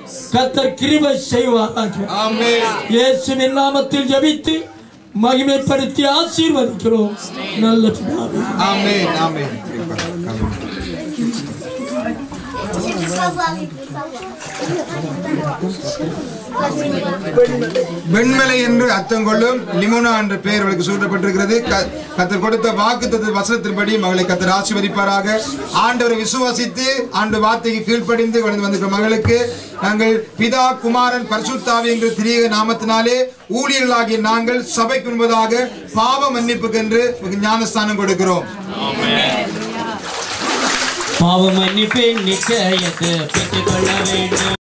கத்தர் கிருபை செய்வாராக ஆமென் இயேசுவின் நாமத்தில் ஜெபித்து மகிமைப்படுத்தி ஆசீர்வதிக்கிறோம் நல்ல பிதாவே ஆமென் ஆமென் வெண்மலை என்று அர்த்தம் கொள்ளும் லிமோனா என்ற பெயர் அவளுக்கு சூட்டப்பட்டிருக்கிறது க- கத்தர் கொடுத்த வாக்கு வசனத்தின்படி மகளை கத்தர் ஆசீர்வதிப்பாராக ஆண்டவரை விசுவாசித்து ஆண்டு வார்த்தைக்கு கீழ்ப்படிந்து வளர்ந்து வந்திருக்கிற மகளுக்கு நாங்கள் பிதா குமாரன் பரிசுத்தாவி என்ற திரிய நாமத்தினாலே ஊழியர்களாகிய நாங்கள் சபைக்கு முன்பதாக பாவ மன்னிப்புக்கென்று ஞானஸ்தானம் கொடுக்கிறோம் பாவ மன்னிப்பை நிச்சயத்தை பெற்றுக்கொள்ள வேண்டும்